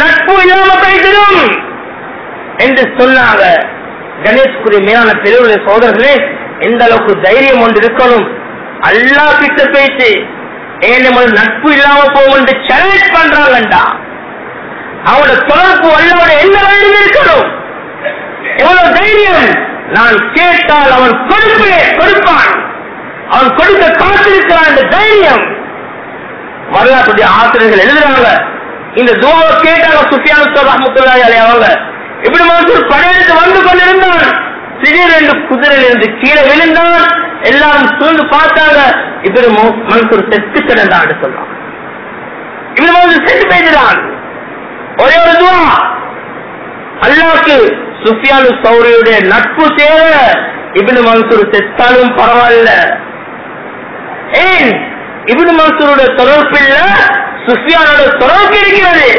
என்று சொன்னாங்க கணேஷ்குரிய மேலான பெரியவர்களே சோதரர்களே எந்த அளவுக்கு தைரியம் ஒன்று இருக்கணும் அல்லா கிட்ட பேச்சு ஏன் நம்ம நட்பு இல்லாம போகும் என்று சேலஞ்ச் பண்றாங்கண்டா அவனோட தொடர்பு அல்லாவோட என்ன வேண்டும் இருக்கணும் எவ்வளவு தைரியம் நான் கேட்டால் அவன் கொடுப்பே கொடுப்பான் அவன் கொடுக்க காத்திருக்கிறான் என்ற தைரியம் வரலாற்றுடைய ஆசிரியர்கள் எழுதுறாங்க இந்த துவாவை கேட்டாங்க சுஃபியானு ரஹமத்துல்லாஹி அலைஹி அவங்க இப்படி மனசூர் படையெடுத்து வந்து கொண்டிருந்தான் திடீரென்று குதிரையில் இருந்து கீழே விழுந்தான் எல்லாரும் சூழ்ந்து பார்த்தாங்க இப்படி மனசூர் செத்து கிடந்தான்னு சொன்னான் இப்படி மனசூர் செத்து பேசுறான் ஒரே ஒரு துவா அல்லாவுக்கு சுஃபியானு சௌரியுடைய நட்பு தேவை இபின் மன்சூர் செத்தாலும் பரவாயில்ல ஏன் இபின் மன்சூருடைய தொடர்பில் சுஃபியானோட தொடர்பு இருக்கிறது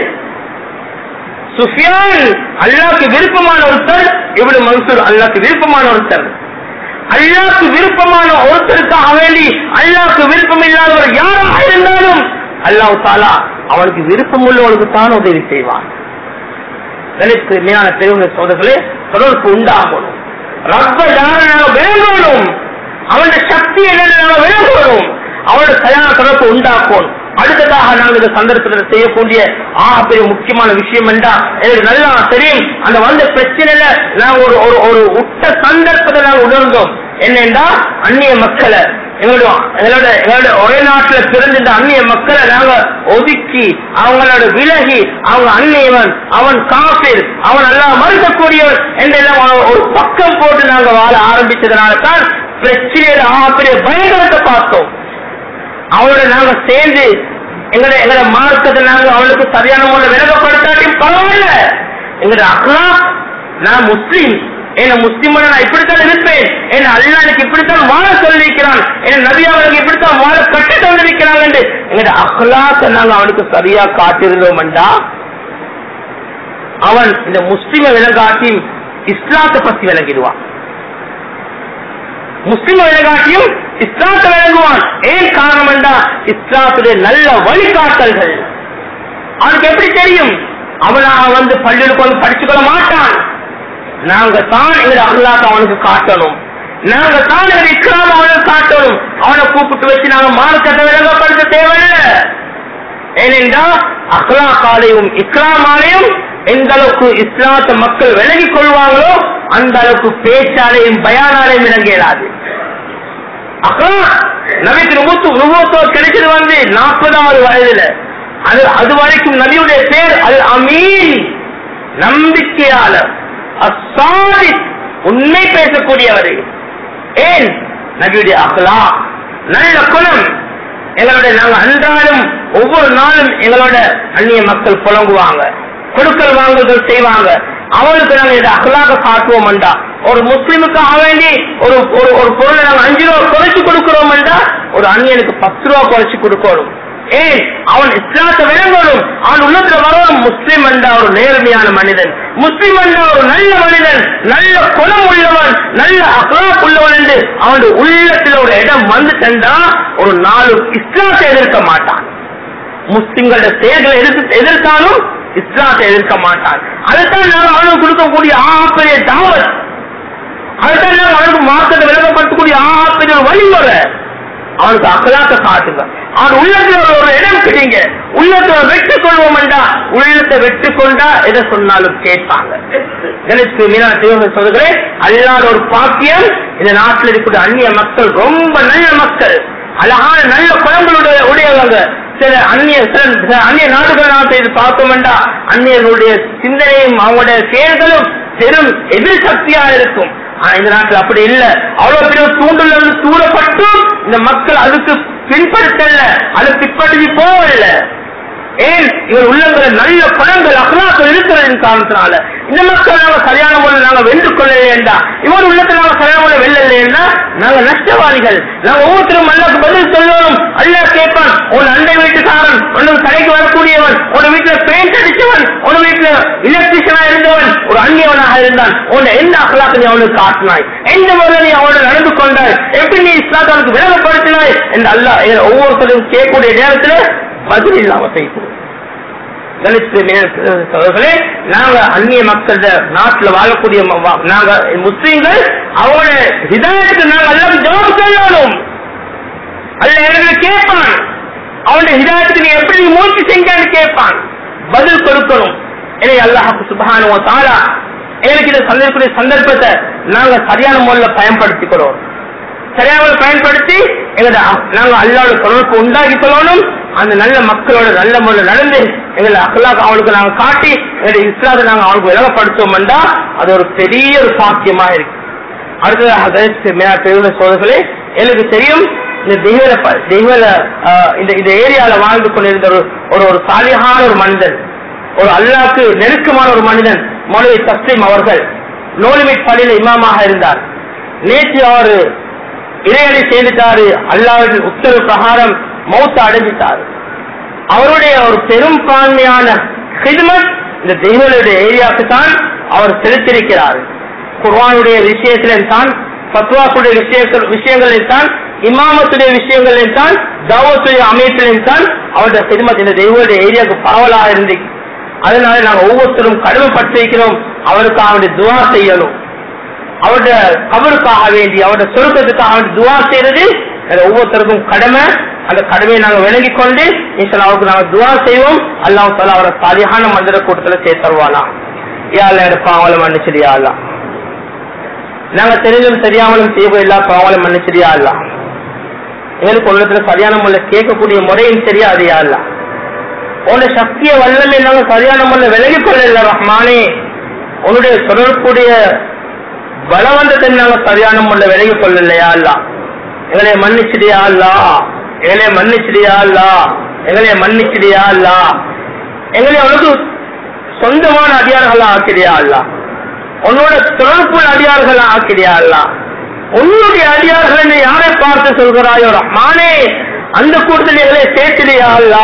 சுஃபியான் அல்லாவுக்கு விருப்பமான ஒருத்தர் இவனு மன்சூர் அல்லாவுக்கு விருப்பமான ஒருத்தர் அல்லாவுக்கு விருப்பமான ஒருத்தருக்காக வேண்டி அல்லாவுக்கு விருப்பம் இல்லாதவர் யாராக இருந்தாலும் அல்லாஹ் தாலா அவனுக்கு விருப்பம் உள்ளவனுக்கு தான் உதவி செய்வான் எனக்கு மேலான பெரியவங்க சோதர்களே தொடர்பு உண்டாகணும் ரப்ப யாரை நாங்கள் விளங்கணும் அவனுடைய சக்தி என்னன்னு நாங்கள் விளங்கணும் அவனோட சரியான தொடர்பு உண்டாக்கணும் அடுத்ததாக நாங்கள் இந்த சந்தர்ப்பத்தில் செய்யக்கூடிய ஆக பெரிய முக்கியமான விஷயம் என்றா எனக்கு நல்லா தெரியும் அந்த வந்த பிரச்சனையில நாங்கள் ஒரு ஒரு ஒரு உட்ட சந்தர்ப்பத்தை நாங்கள் உணர்ந்தோம் என்னென்றா அந்நிய மக்களை எங்களோட எங்களோட எங்களோட ஒரே நாட்டுல பிறந்த இந்த அந்நிய மக்களை நாங்க ஒதுக்கி அவங்களோட விலகி அவங்க அந்நியவன் அவன் காஃபிர் அவன் எல்லாம் மறுக்கக்கூடியவன் என்றெல்லாம் ஒரு பக்கம் போட்டு நாங்க வாழ ஆரம்பிச்சதுனால தான் பிரச்சனையில ஆகப்பெரிய பயங்கரத்தை பார்த்தோம் அவனோட நாங்க சேர்ந்து எங்கட எங்கட மார்க்கத்தை நாங்க அவளுக்கு சரியான முறையில் விலகப்படுத்தாட்டியும் பரவாயில்ல எங்கட அக்லா நான் முஸ்லீம் என்ன முஸ்லிமான நான் இப்படித்தான் இருப்பேன் என்ன அல்லா எனக்கு இப்படித்தான் வாழ சொல்லியிருக்கிறான் என்ன நபி அவனுக்கு இப்படித்தான் வாழ கட்டி தந்திருக்கிறாங்க என்று எங்கட அகலாக்க நாங்க அவனுக்கு சரியா காட்டியிருந்தோம்டா அவன் இந்த முஸ்லிம விலகாட்டி இஸ்லாத்தை பத்தி விலகிடுவான் முஸ்லிம் விலகாட்டியும் இஸ்லாத்தை விளங்குவான் ஏன் காரணம் என்றா இஸ்லாத்துடைய நல்ல வழிகாட்டல்கள் அவனுக்கு எப்படி தெரியும் அவனாக வந்து பள்ளியில் வந்து படிச்சுக்கொள்ள மாட்டான் நாங்க தான் எங்க அல்லாத அவனுக்கு காட்டணும் நாங்க தான் எங்க இக்ராம் அவனுக்கு காட்டணும் அவனை கூப்பிட்டு வச்சு நாங்க மார்க்கத்தை விளங்கப்படுத்த தேவையில்லை ஏனென்றால் அக்லாக்காலையும் இக்ராமாலையும் எந்த அளவுக்கு இஸ்லாத்த மக்கள் விலகிக் கொள்வாங்களோ அந்த அளவுக்கு பேச்சாலையும் பயானாலையும் விளங்க இயலாது அக்லா நபிக்கு நுபத்து நுபத்தோ கிடைச்சது வந்து நாற்பதாவது வயதுல அது அது வரைக்கும் நபியுடைய பேர் அல் அமீன் நம்பிக்கையாளர் அசாதி உண்மை பேசக்கூடியவர் ஏன் நபியுடைய அகலா நல்ல குணம் எங்களுடைய நாங்க அன்றாடம் ஒவ்வொரு நாளும் எங்களோட அந்நிய மக்கள் புலங்குவாங்க கொடுக்கல் வாங்கல்கள் செய்வாங்க அவங்களுக்கு நாங்க இதை அகலாக காட்டுவோம்டா ஒரு முஸ்லிமுக்காக வேண்டி ஒரு ஒரு ஒரு பொருளை நாங்க அஞ்சு ரூபா குறைச்சு கொடுக்கிறோம்டா ஒரு அந்நியனுக்கு பத்து ரூபா குறைச்சு கொடுக்கணும் ஏன் அவன் இஸ்லாத்தை விளங்கணும் அவன் உள்ளத்துல வரணும் முஸ்லிம் என்றா ஒரு நேர்மையான மனிதன் முஸ்லிம் என்றா ஒரு நல்ல மனிதன் நல்ல குணம் உள்ளவன் நல்ல அகலாக் உள்ளவன் என்று அவனுடைய உள்ளத்துல ஒரு இடம் வந்துட்டா ஒரு நாலு இஸ்லாத்தை எதிர்க்க மாட்டான் முஸ்லிம்களோட செயல்களை எதிர்த்து எதிர்த்தாலும் இஸ்லாத்தை எதிர்க்க மாட்டான் அதைத்தான் நாங்கள் அவனுக்கு கொடுக்கக்கூடிய ஆப்பெரிய தாவத் அதைத்தான் நாங்கள் அவனுக்கு மார்க்கத்தை விளக்கப்படுத்தக்கூடிய ஆப்பெரிய வழிமுறை அவனுக்கு அக்கலாக்க காட்டுங்க அவன் உள்ளத்துல ஒரு இடம் கிடைங்க உள்ளத்துல வெற்றி கொள்வோம் என்றா உள்ளத்தை வெற்றி கொண்டா எதை சொன்னாலும் கேட்பாங்க எனக்கு மீனா சிவங்க சொல்கிறேன் அல்லாத ஒரு பாக்கியம் இந்த நாட்டில் இருக்கக்கூடிய அந்நிய மக்கள் ரொம்ப நல்ல மக்கள் அழகான நல்ல குழந்தைகளுடைய உடையவங்க சில அந்நிய சில அந்நிய நாடுகள் நாட்டை இது பார்த்தோம்டா அந்நியர்களுடைய சிந்தனையும் அவங்களுடைய செயல்களும் பெரும் எதிர் சக்தியா இருக்கும் ஆனா இந்த நாட்டில் அப்படி இல்ல அவ்வளவு பெரிய தூண்டல் இருந்து தூரப்பட்டும் இந்த மக்கள் அதுக்கு பின்பற்றல அது பின்பற்றி போகல ஏன் இவர் உள்ளங்கிற நல்ல குணங்கள் அகலாக்கள் இருக்கிறதின் காரணத்தினால இந்த மக்கள் நாங்க சரியான முறையில் நாங்க வென்று கொள்ளலையா இவர் உள்ளத்தில் நாங்க சரியான முறை வெல்லலையா நாங்க நஷ்டவாதிகள் நாங்க ஒவ்வொருத்தரும் அல்லாக்கு பதில் சொல்லணும் அல்லா கேட்பான் உன் அண்டை வீட்டுக்காரன் உனக்கு கடைக்கு வரக்கூடியவன் உன் வீட்டுல பெயிண்ட் அடிச்சவன் உன் வீட்டுல எலக்ட்ரிஷனா இருந்தவன் ஒரு அந்நியவனாக இருந்தான் உன்னை எந்த அகலாக்கு நீ அவனுக்கு காட்டினாய் எந்த முறை நீ அவனோட நடந்து கொண்டாய் எப்படி நீ இஸ்லாத்தை அவனுக்கு விலகப்படுத்தினாய் என்று அல்லா ஒவ்வொருத்தரும் கேட்கக்கூடிய நேரத்தில் பதில் இல்லாம செய்யும் சகோதரர்களே நாங்க அந்நிய மக்கள் நாட்டுல வாழக்கூடிய ம- வா- நாங்க முஸ்லீம்கள் அவங்களோட ஹிதாயத்துக்கு நாங்க எல்லாம் ஜவாப் சொல்லணும் அல்ல எனக்கு கேட்பான் அவனுடைய ஹிதாயத்துக்கு நீ எப்படி நீ முயற்சி செஞ்சான்னு கேட்பான் பதில் கொடுக்கணும் எனவே அல்லாஹ் சுபஹானுவ தாலா எனக்கு இதை சந்திக்கக்கூடிய சந்தர்ப்பத்தை நாங்க சரியான முறையில் பயன்படுத்திக்கிறோம் சரியான முறையில் பயன்படுத்தி எங்களை நாங்க அல்லாவோட தொடர்பு உண்டாக்கி கொள்ளணும் அந்த நல்ல மக்களோட நல்ல முறையில் நடந்து எங்களை அகலாக அவளுக்கு நாங்க காட்டி எங்களுடைய இஸ்லாத்தை நாங்க அவளுக்கு விலகப்படுத்தோம்டா அது ஒரு பெரிய ஒரு பாக்கியமா இருக்கு அடுத்ததாக பெரிய சோதர்களே எனக்கு தெரியும் இந்த தெய்வல ப- தெய்வல ஆஹ், இந்த இந்த ஏரியால வாழ்ந்து கொண்டிருந்த ஒரு ஒரு ஒரு சாலியான ஒரு மனிதன் ஒரு அல்லாஹ்க்கு நெருக்கமான ஒரு மனிதன் மௌலவி தஸ்லீம் அவர்கள் நோலிமிட் பள்ளியில இமாமாக இருந்தார் நேற்று அவர் இறையடி செய்துட்டாரு அல்லாவின் உத்தரவு பிரகாரம் மௌத்த அடைஞ்சிட்டார் அவருடைய ஒரு பெரும்பான்மையான ஹிதமத் இந்த தெய்வங்களுடைய ஏரியாவுக்கு தான் அவர் செலுத்திருக்கிறார் குர்வானுடைய விஷயத்திலும் தான் பத்வாக்குடைய விஷயங்கள் விஷயங்களில் தான் இமாமத்துடைய விஷயங்களில் தான் தாவத்துடைய அமைப்பிலும் தான் அவருடைய ஹிதமத் இந்த தெய்வங்களுடைய ஏரியாவுக்கு பரவலாக இருந்து அதனால நாங்கள் ஒவ்வொருத்தரும் கடமைப்பட்டிருக்கிறோம் அவருக்கு அவருடைய துவா செய்யணும் அவருடைய கபருக்காக வேண்டி அவருடைய சொருக்கத்துக்காக வேண்டி துவா செய்யறது அது ஒவ்வொருத்தருக்கும் கடமை அந்த கடமையை நாங்கள் விளங்கிக் கொண்டு இன்ஷா அவருக்கு நாங்கள் துவா செய்வோம் அல்லாஹ் தாலா அவரை சரியான மந்திர கூட்டத்தில் சேர்த்தருவாலாம் யாழ்ல எனக்கு பாவங்களை மன்னிச்சிடியா அல்லா நாங்க தெரிஞ்சும் தெரியாமலும் செய்யக்கூடிய எல்லா பாவங்களும் மன்னிச்சிடியா அல்லா எங்களுக்கு உள்ளத்துல சரியான முறையில் கேட்கக்கூடிய முறையும் தெரியாது யா அல்லா உன்னுடைய சக்திய வல்லமை நாங்க சரியான முறையில் விலகிக் கொள்ளல ரஹ்மானே உன்னுடைய தொடர்புடைய பலவந்தத்தை நாங்க சரியான முறையில் விலகிக் கொள்ளலையா அல்லா எங்களை மன்னிச்சிடியா அல்லா எங்களை மன்னிச்சிடியா அல்லா எங்களை மன்னிச்சிடியா அல்லா எங்களை உனக்கு சொந்தமான அடியார்களா ஆக்கிறியா அல்லா உன்னோட தொடர்பு அடியார்களா ஆக்கிறியா அல்லா உன்னுடைய அடியார்கள் நீ யாரை பார்த்து சொல்கிறாயோ ரஹ்மானே அந்த கூட்டத்தில் எங்களை சேர்த்திரியா அல்லா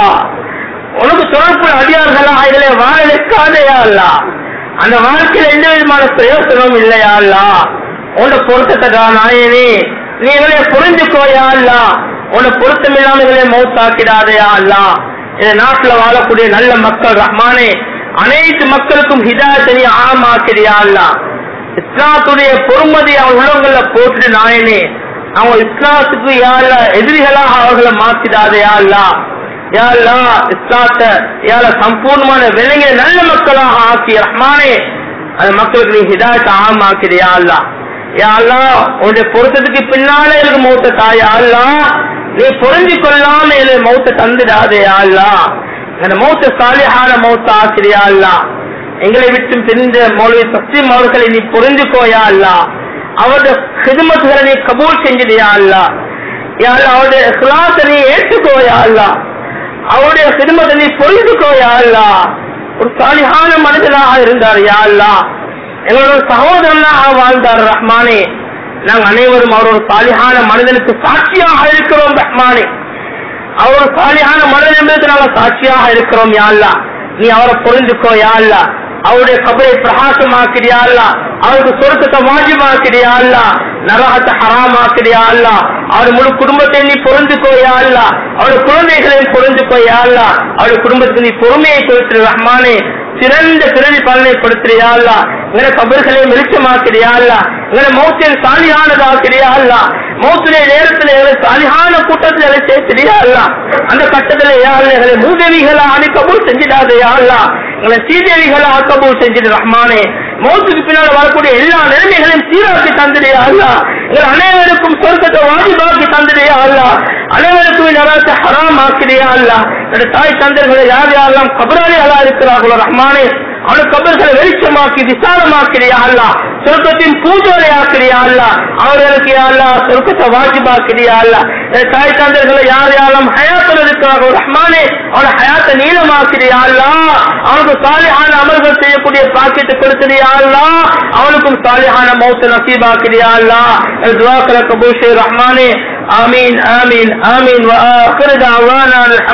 உனக்கு தொடர்பு அடியார்களா இதிலே வாழ வைக்காதையா அல்லா அந்த வாழ்க்கையில் எந்த விதமான பிரயோசனமும் இல்லையா அல்லா உன்னை பொருத்தத்தக்கா நாயனே நீ எங்களை புரிஞ்சுக்கோயா அல்லா உன்னை பொருத்தம் இல்லாம எங்களை மௌத்தாக்கிடாதையா அல்லா இந்த நாட்டுல வாழக்கூடிய நல்ல மக்கள் ரஹ்மானே அனைத்து மக்களுக்கும் ஹிதாயத்தை நீ ஆமாக்கிறியா அல்லா இஸ்லாத்துடைய பொறுமதி அவன் உள்ளவங்கள போட்டு நாயனே அவங்க இஸ்லாத்துக்கு யார எதிரிகளாக அவர்களை மாத்திடாதே அல்லா யாழ்லா இஸ்லாத்தை யாழ சம்பூர்ணமான விலங்கிய நல்ல மக்களாக ஆக்கி ரஹ்மானே அந்த மக்களுக்கு நீ ஹிதாயத்தை ஆமாக்கிறியா அல்லா யா அல்லா உன்னுடைய பொருத்தத்துக்கு பின்னாலே எனக்கு மௌத்த தாயா அல்லா நீ புரிஞ்சு கொள்ளாம எனக்கு மௌத்த தந்துடாதே யா அல்லா அந்த மௌத்த சாலிஹான மௌத்த ஆக்கிறியா அல்லா எங்களை விட்டு பிரிந்த மௌலவி சஸ்தீம் அவர்களை நீ புரிஞ்சுக்கோயா அல்லா அவருடைய ஹிதமத்துகளை நீ கபூல் செஞ்சிடியா அல்லா யா அல்லா அவருடைய இஸ்லாத்தை நீ ஏற்றுக்கோயா அல்லா அவருடைய ஹிதமத்தை நீ புரிஞ்சுக்கோயா அல்லா ஒரு சாலிஹான மனிதனாக இருந்தார் யா அல்லா எங்களோட சகோதரனாக வாழ்ந்தார் ரஹ்மானே நாங்கள் அனைவரும் அவர் ஒரு சாலிஹான மனிதனுக்கு சாட்சியாக இருக்கிறோம் ரஹ்மானே அவர் ஒரு சாலியான மனிதன் என்பதற்கு நாங்கள் சாட்சியாக இருக்கிறோம் யா அல்லா நீ அவரை புரிஞ்சுக்கோ யா அல்லா அவருடைய கபரை பிரகாசமாக்கிறியா அல்லா அவருக்கு சொருக்கத்தை வாஜிமாக்கிறியா அல்லா நரகத்தை ஹராமாக்கிறியா அல்லா அவர் முழு குடும்பத்தை நீ புரிஞ்சுக்கோயா அல்லா அவருடைய குழந்தைகளையும் புரிஞ்சுக்கோயா அல்லா அவருடைய குடும்பத்துக்கு நீ பொறுமையை கொடுத்துரு ரஹ்மானே சிறந்த பிறவி பலனை கொடுத்திரியா அல்லா எங்களை கபர்களை வெளிச்சமாக்கிறியா அல்லா எங்களை மௌத்தின் சாலியானதாக்கிறியா அல்லா மௌத்துடைய நேரத்தில் எங்களை சாலியான கூட்டத்தில் எங்களை சேர்த்திரியா அல்லா அந்த கட்டத்தில் யாழ் எங்களை மூதேவிகளா அணி கபூல் செஞ்சிடாதையா அல்லா எங்களை சீதேவிகளா கபூல் செஞ்சிடு ரஹ்மானே மௌத்துக்கு பின்னால் வரக்கூடிய எல்லா நிலைமைகளையும் சீராக்கி தந்திரியா அல்லா எங்கள் அனைவருக்கும் சொர்க்கத்தை வாஜிபாக்கி தந்திரியா அல்லா அனைவருக்கும் நரகத்தை ஹராம் ஆக்கிறியா அல்லா என்னுடைய தாய் தந்தர்களை யார் யாரெல்லாம் கபராளிகளா இருக்கிறார்களோ ரஹ்மானே அவனுக்கு கபர்களை வெளிச்சமாக்கி விசாலமாக்கிறியா அல்லா சொர்க்கத்தின் பூஜோரை ஆக்கிறியா அல்லா அவர்களுக்கு யா அல்லா சொர்க்கத்தை வாஜிபாக்கிறியா அல்லா என் தாய் தந்தர்களை யார் யாரெல்லாம் ஹயாத்தில் இருக்கிறார்களோ ரஹ்மானே அவன ஹயாத்தை நீளமாக்கிறியா அல்லா அவனுக்கு சாலிஹான அமல்கள் செய்யக்கூடிய பாக்கியத்தை கொடுக்கிறியா அல்லா அவனுக்கும் சாலிஹான மௌத்த நசீபாக்கிறியா அல்லா துவாக்களை கபூஷே ரஹ்மானே آمين آمين آمين وآخر دعوانا الحمد